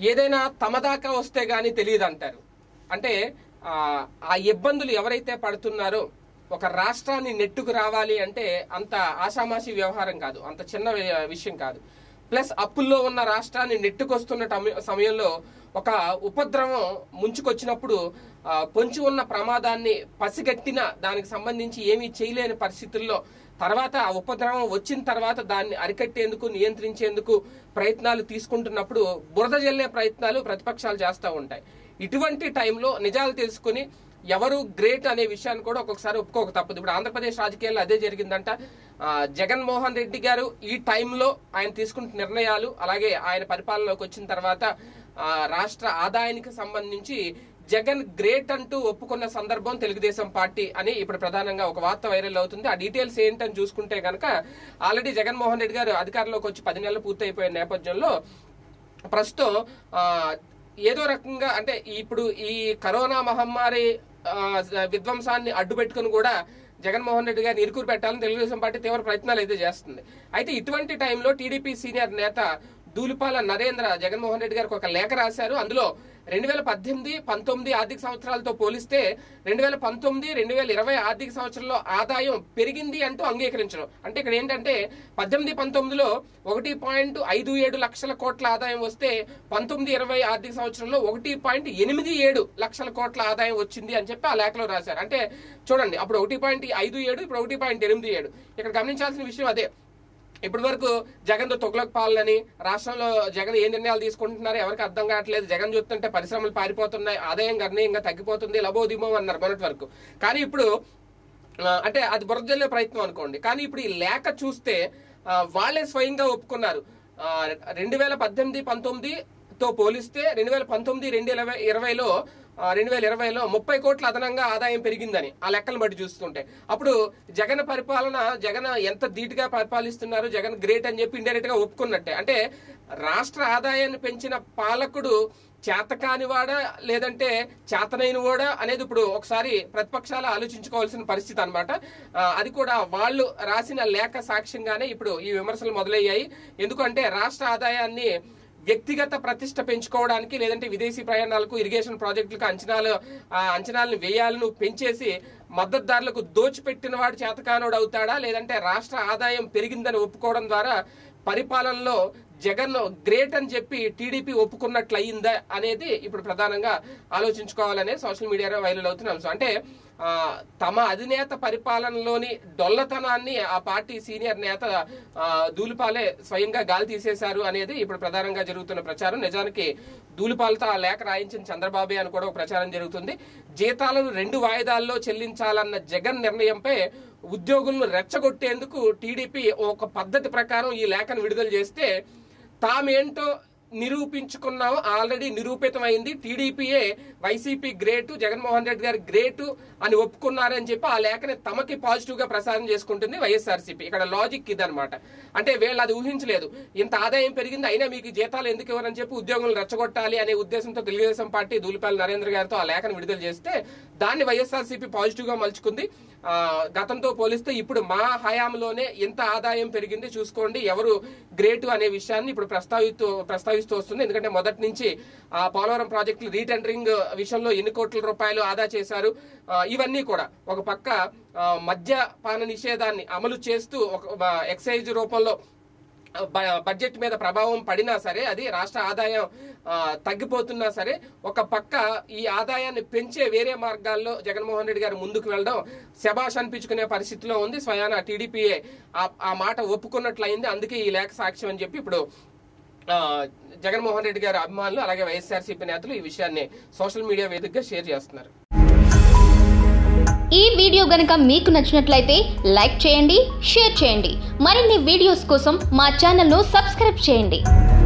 ఏదైనా తమ దాకా వస్తే గానీ తెలియదు అంటారు అంటే ఆ, ఆ ఇబ్బందులు ఎవరైతే పడుతున్నారో ఒక రాష్ట్రాన్ని నెట్టుకు రావాలి అంటే అంత ఆషామాషి వ్యవహారం కాదు అంత చిన్న వి- విషయం కాదు ప్లస్ అప్పుల్లో ఉన్న రాష్ట్రాన్ని నెట్టుకొస్తున్న టమ- సమయంలో ఒక ఉపద్రవం ముంచుకొచ్చినప్పుడు ఆ, పొంచి ఉన్న ప్రమాదాన్ని పసిగట్టిన దానికి సంబంధించి ఏమీ చేయలేని పరిస్థితుల్లో తర్వాత ఆ ఉపద్రవం వచ్చిన తర్వాత దాన్ని అరికట్టేందుకు నియంత్రించేందుకు ప్రయత్నాలు తీసుకుంటున్నప్పుడు బురద జల్లే ప్రయత్నాలు ప్రతిపక్షాలు చేస్తూ ఉంటాయి ఇటువంటి టైంలో నిజాలు తెలుసుకుని ఎవరు గ్రేట్ అనే విషయాన్ని కూడా ఒక్కొక్కసారి ఒప్పుకోక తప్పదు ఇప్పుడు ఆంధ్రప్రదేశ్ రాజకీయాల్లో అదే జరిగిందంట ఆ, జగన్మోహన్ రెడ్డి గారు ఈ టైంలో ఆయన తీసుకుంటున్న నిర్ణయాలు అలాగే ఆయన పరిపాలనలోకి వచ్చిన తర్వాత ఆ, రాష్ట్ర ఆదాయానికి సంబంధించి జగన్ గ్రేట్ అంటూ ఒప్పుకున్న సందర్భం తెలుగుదేశం పార్టీ అని ఇప్పుడు ప్రధానంగా ఒక వార్త వైరల్ అవుతుంది ఆ డీటెయిల్స్ ఏంటని చూసుకుంటే కనుక ఆల్రెడీ జగన్మోహన్ రెడ్డి గారు అధికారంలోకి వచ్చి పది నెలలు పూర్తయిపోయిన నేపథ్యంలో ప్రస్తుతం ఆ, ఏదో రకంగా అంటే ఇప్పుడు ఈ కరోనా మహమ్మారి ఆ, విధ్వంసాన్ని అడ్డు పెట్టుకుని కూడా జగన్మోహన్ రెడ్డి గారిని ఇరుకురు పెట్టాలని తెలుగుదేశం పార్టీ తీవ్ర ప్రయత్నాలు అయితే చేస్తుంది అయితే ఇటువంటి టైంలో టీడీపీ సీనియర్ నేత దూలిపాల నరేంద్ర జగన్మోహన్ రెడ్డి గారికి ఒక లేఖ రాశారు అందులో రెండు వేల పద్దెనిమిది పంతొమ్మిది ఆర్థిక సంవత్సరాలతో పోలిస్తే రెండు వేల పంతొమ్మిది రెండు వేల ఇరవై ఆర్థిక సంవత్సరంలో ఆదాయం పెరిగింది అంటూ అంగీకరించడం అంటే ఇక్కడ ఏంటంటే పద్దెనిమిది పంతొమ్మిదిలో ఒకటి పాయింట్ ఐదు ఏడు లక్షల కోట్ల ఆదాయం వస్తే పంతొమ్మిది ఇరవై ఆర్థిక సంవత్సరంలో ఒకటి పాయింట్ ఎనిమిది ఏడు లక్షల కోట్ల ఆదాయం వచ్చింది అని చెప్పి ఆ లేఖలో రాశారు అంటే చూడండి అప్పుడు ఒకటి పాయింట్ ఐదు ఏడు ఇప్పుడు ఒకటి పాయింట్ ఎనిమిది ఏడు ఇక్కడ గమనించాల్సిన విషయం అదే ఇప్పటి వరకు జగన్ తొగ్లక్ పాలని రాష్ట్రంలో జగన్ ఏ నిర్ణయాలు తీసుకుంటున్నారో ఎవరికి అర్థం కావట్లేదు జగన్ చూస్తుంటే పరిశ్రమలు పారిపోతున్నాయి ఆదాయం గణనీయంగా తగ్గిపోతుంది లబోదిమో అన్నారు మొన్నటి వరకు కానీ ఇప్పుడు ఆ, అంటే అది బురదల్లే ప్రయత్నం అనుకోండి కానీ ఇప్పుడు ఈ లేఖ చూస్తే ఆ, వాళ్ళే స్వయంగా ఒప్పుకున్నారు ఆ, రెండు వేల పద్దెనిమిది పంతొమ్మిదితో పోలిస్తే రెండు వేల పంతొమ్మిది రెండు ఇరవై ఇరవైలో రెండు వేల ఇరవైలో ముప్పై కోట్ల అదనంగా ఆదాయం పెరిగిందని ఆ లెక్కలు బట్టి చూస్తుంటే అప్పుడు జగన్ పరిపాలన జగన్ ఎంత ధీటుగా పరిపాలిస్తున్నారు జగన్ గ్రేట్ అని చెప్పి ఇండైరెక్ట్ గా ఒప్పుకున్నట్టే అంటే రాష్ట్ర ఆదాయాన్ని పెంచిన పాలకుడు చేతకానివాడా లేదంటే చేతనైన వాడా అనేది ఇప్పుడు ఒకసారి ప్రతిపక్షాలు ఆలోచించుకోవాల్సిన పరిస్థితి అనమాట అది కూడా వాళ్ళు రాసిన లేఖ సాక్ష్యంగానే ఇప్పుడు ఈ విమర్శలు మొదలయ్యాయి ఎందుకంటే రాష్ట్ర ఆదాయాన్ని వ్యక్తిగత ప్రతిష్ట పెంచుకోవడానికి లేదంటే విదేశీ ప్రయాణాలకు ఇరిగేషన్ ప్రాజెక్టులకు అంచనాలు ఆ అంచనాలను వ్యయాలను పెంచేసి మద్దతుదారులకు దోచిపెట్టిన వాడు చేతకానోడు అవుతాడా లేదంటే రాష్ట్ర ఆదాయం పెరిగిందని ఒప్పుకోవడం ద్వారా పరిపాలనలో జగన్ గ్రేట్ అని చెప్పి టీడీపీ ఒప్పుకున్నట్లు అయిందా అనేది ఇప్పుడు ప్రధానంగా ఆలోచించుకోవాలనే సోషల్ మీడియాలో వైరల్ అవుతున్న అంశం అంటే ఆ, తమ అధినేత పరిపాలనలోని డొల్లతనాన్ని ఆ పార్టీ సీనియర్ నేత ఆ, దూలిపాలే స్వయంగా గాలి తీసేశారు అనేది ఇప్పుడు ప్రధానంగా జరుగుతున్న ప్రచారం నిజానికి దూలిపాలతో ఆ లేఖ రాయించిన చంద్రబాబే అని కూడా ఒక ప్రచారం జరుగుతుంది జీతాలను రెండు వాయిదాల్లో చెల్లించాలన్న జగన్ నిర్ణయంపై ఉద్యోగులను రెచ్చగొట్టేందుకు టీడీపీ ఒక పద్ధతి ప్రకారం ఈ లేఖను విడుదల చేస్తే తామేంటో నిరూపించుకున్నాం ఆల్రెడీ నిరూపితమైంది టీడీపీయే YCP great Jaganmohan Reddy garu great అని ఒప్పుకున్నారని చెప్పి ఆ లేఖని తమకి పాజిటివ్ గా ప్రసారం చేసుకుంటుంది వైఎస్ఆర్సీపీ ఇక్కడ లాజిక్ ఇదనమాట అంటే వీళ్ళు అది ఊహించలేదు ఇంత ఆదాయం పెరిగింది అయినా మీకు జీతాలు ఎందుకు ఇవ్వరని చెప్పి ఉద్యోగులు రెచ్చగొట్టాలి అనే ఉద్దేశంతో తెలుగుదేశం పార్టీ దూలిపాలి నరేంద్ర గారితో ఆ లేఖను విడుదల చేస్తే దాన్ని వైఎస్ఆర్సీపీ పాజిటివ్ గా మలుచుకుంది ఆ, గతంతో పోలిస్తే ఇప్పుడు మా హయాంలోనే ఎంత ఆదాయం పెరిగింది చూసుకోండి ఎవరు గ్రేట్ అనే విషయాన్ని ఇప్పుడు ప్రస్తావిస్తూ ప్రస్తావిస్తూ వస్తుంది ఎందుకంటే మొదటి నుంచి ఆ పోలవరం ప్రాజెక్టులు రీటెండరింగ్ విషయంలో ఎన్ని కోట్ల రూపాయలు ఆదా చేశారు ఆ, ఇవన్నీ కూడా ఒక పక్క ఆ, మద్యపాన నిషేధాన్ని అమలు చేస్తూ ఒక ఆ, ఎక్సైజ్ రూపంలో బ- బడ్జెట్ మీద ప్రభావం పడినా సరే అది రాష్ట్ర ఆదాయం ఆ, తగ్గిపోతున్నా సరే ఒక పక్క ఈ ఆదాయాన్ని పెంచే వేరే మార్గాల్లో జగన్మోహన్ రెడ్డి గారు ముందుకు వెళ్ళడం శబాష్ అనిపించుకునే పరిస్థితిలో ఉంది స్వయాన టీడీపీఏ ఆ- ఆ మాట ఒప్పుకున్నట్లయింది అందుకే ఈ లేఖ సాక్ష్యం అని చెప్పి ఇప్పుడు ఆ, జగన్మోహన్ రెడ్డి గారి అభిమానులు అలాగే వైఎస్ఆర్సీపీ నేతలు ఈ విషయాన్ని సోషల్ మీడియా వేదికగా షేర్ చేస్తున్నారు ఈ వీడియో గనుక మీకు నచ్చినట్లయితే లైక్ చేయండి షేర్ చేయండి మరిన్ని వీడియోస్ కోసం మా ఛానల్ను సబ్స్క్రైబ్ చేయండి